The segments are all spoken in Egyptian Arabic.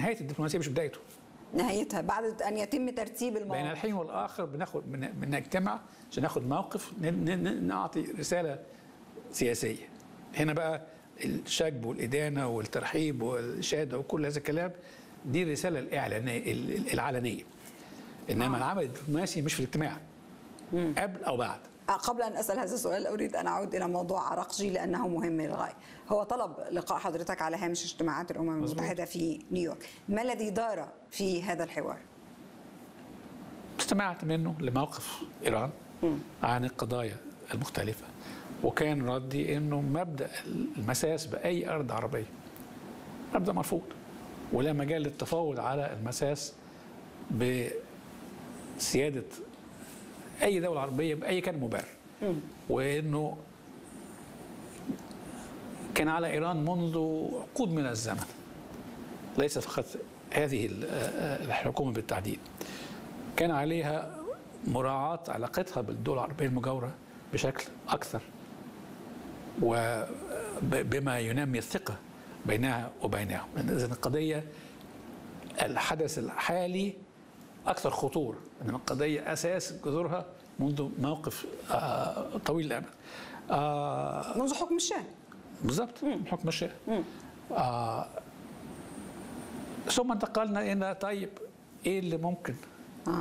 نهايه الدبلوماسيه مش بدايته نهايتها بعد ان يتم ترتيب بين المواقف الحين والاخر بناخد بن- بنجتمع عشان ناخد موقف ن- ن- ن- نعطي رساله سياسيه هنا بقى الشجب والادانه والترحيب والشهاده وكل هذا الكلام دي الرساله الاعلانيه ال- العلنيه انما العمل الدبلوماسي مش في الاجتماع قبل او بعد قبل ان اسال هذا السؤال اريد ان اعود الى موضوع عراقجي لانه مهم للغايه. هو طلب لقاء حضرتك على هامش اجتماعات الامم المتحده في نيويورك. ما الذي دار في هذا الحوار؟ استمعت منه لموقف ايران عن القضايا المختلفه وكان ردي انه مبدا المساس باي ارض عربيه مبدا مرفوض ولا مجال للتفاوض على المساس بسياده اي دوله عربيه باي كان مبرر وانه كان على ايران منذ عقود من الزمن ليس فقط هذه ال- الحكومه بالتحديد كان عليها مراعاة علاقتها بالدول العربية المجاورة بشكل أكثر وبما ينمي الثقة بينها وبينهم إذا القضية الحدث الحالي أكثر خطورة إنما القضية أساس جذورها منذ موقف آه، طويل الأمد آه، منذ حكم الشاه. بالضبط حكم الشاه آه ثم انتقلنا الى طيب ايه اللي ممكن آه.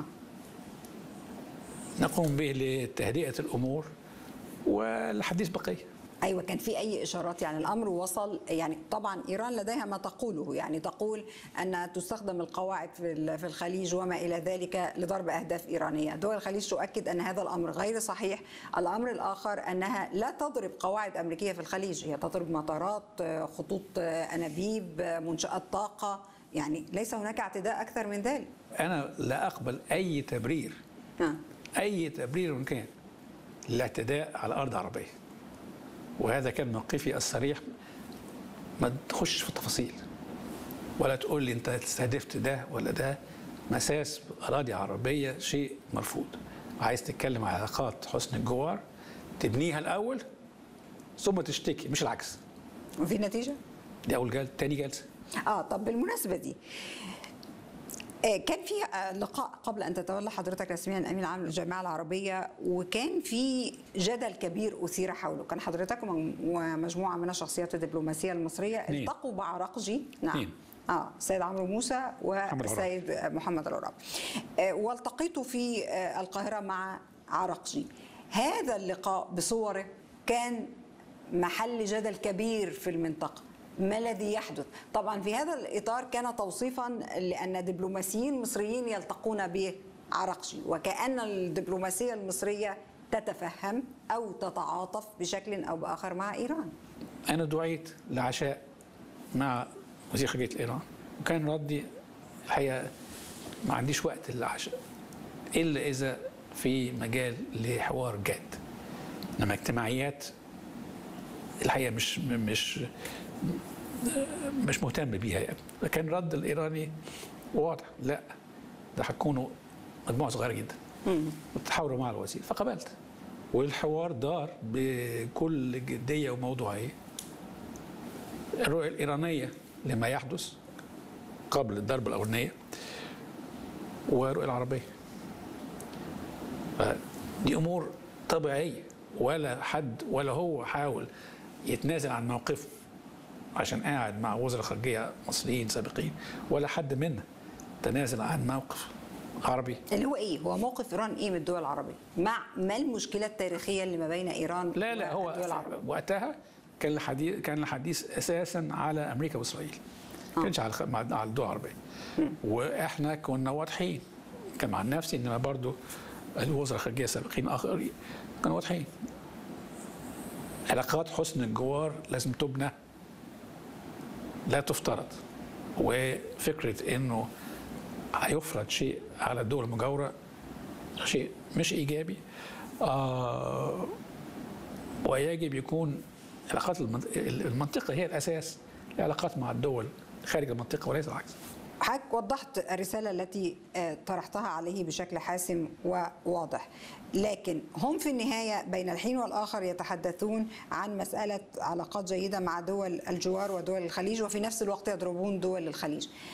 نقوم به لتهدئه الامور والحديث بقيه ايوه كان في اي اشارات يعني الامر وصل يعني طبعا ايران لديها ما تقوله يعني تقول ان تستخدم القواعد في ال- في الخليج وما الى ذلك لضرب اهداف ايرانيه، دول الخليج تؤكد ان هذا الامر غير صحيح، الامر الاخر انها لا تضرب قواعد امريكيه في الخليج، هي تضرب مطارات، خطوط انابيب، منشات طاقه، يعني ليس هناك اعتداء اكثر من ذلك. انا لا اقبل اي تبرير آه. اي تبرير إن كان للاعتداء على ارض عربيه وهذا كان موقفي الصريح ما تخش في التفاصيل ولا تقول لي انت استهدفت ده ولا ده مساس اراضي عربيه شيء مرفوض عايز تتكلم على علاقات حسن الجوار تبنيها الاول ثم تشتكي مش العكس وفي نتيجه؟ دي اول جلسه تاني جلسه اه طب بالمناسبه دي آه، كان في آه، لقاء قبل ان تتولى حضرتك رسميا امين عام للجامعه العربيه وكان في جدل كبير اثير حوله كان حضرتك وم- ومجموعه من الشخصيات الدبلوماسيه المصريه اثنين. التقوا بعراقجي نعم اثنين. اه السيد عمرو موسى محمد والسيد محمد العراب آه، والتقيت في آه، القاهره مع عراقجي هذا اللقاء بصوره كان محل جدل كبير في المنطقه ما الذي يحدث طبعا في هذا الاطار كان توصيفا لان دبلوماسيين مصريين يلتقون بعرقجي وكان الدبلوماسيه المصريه تتفهم او تتعاطف بشكل او باخر مع ايران انا دعيت لعشاء مع وزير خارجيه ايران وكان ردي الحقيقه ما عنديش وقت للعشاء الا اذا في مجال لحوار جاد انما اجتماعيات الحقيقه مش مش مش مهتم بيها يعني لكن رد الايراني واضح لا ده هتكونوا مجموعه صغيره جدا وتحاوروا مع الوزير فقبلت والحوار دار بكل جديه وموضوعيه الرؤيه الايرانيه لما يحدث قبل الضربه الاولانيه والرؤيه العربيه دي امور طبيعيه ولا حد ولا هو حاول يتنازل عن موقفه عشان قاعد مع وزراء خارجيه مصريين سابقين ولا حد منا تنازل عن موقف عربي اللي هو ايه هو موقف ايران ايه من الدول العربيه مع ما المشكله التاريخيه اللي ما بين ايران لا لا هو والدول العربيه وقتها كان الحديث كان الحديث اساسا على امريكا واسرائيل ما كانش على مع على الدول العربيه واحنا كنا واضحين كان عن نفسي انما برضو الوزراء الخارجيه السابقين اخرين كانوا واضحين علاقات حسن الجوار لازم تبنى لا تفترض وفكره انه هيفرض شيء على الدول المجاوره شيء مش ايجابي آه ويجب يكون علاقات المنطقه هي الاساس العلاقات مع الدول خارج المنطقه وليس العكس حضرتك وضحت الرسالة التي طرحتها عليه بشكل حاسم وواضح لكن هم في النهاية بين الحين والآخر يتحدثون عن مسألة علاقات جيدة مع دول الجوار ودول الخليج وفي نفس الوقت يضربون دول الخليج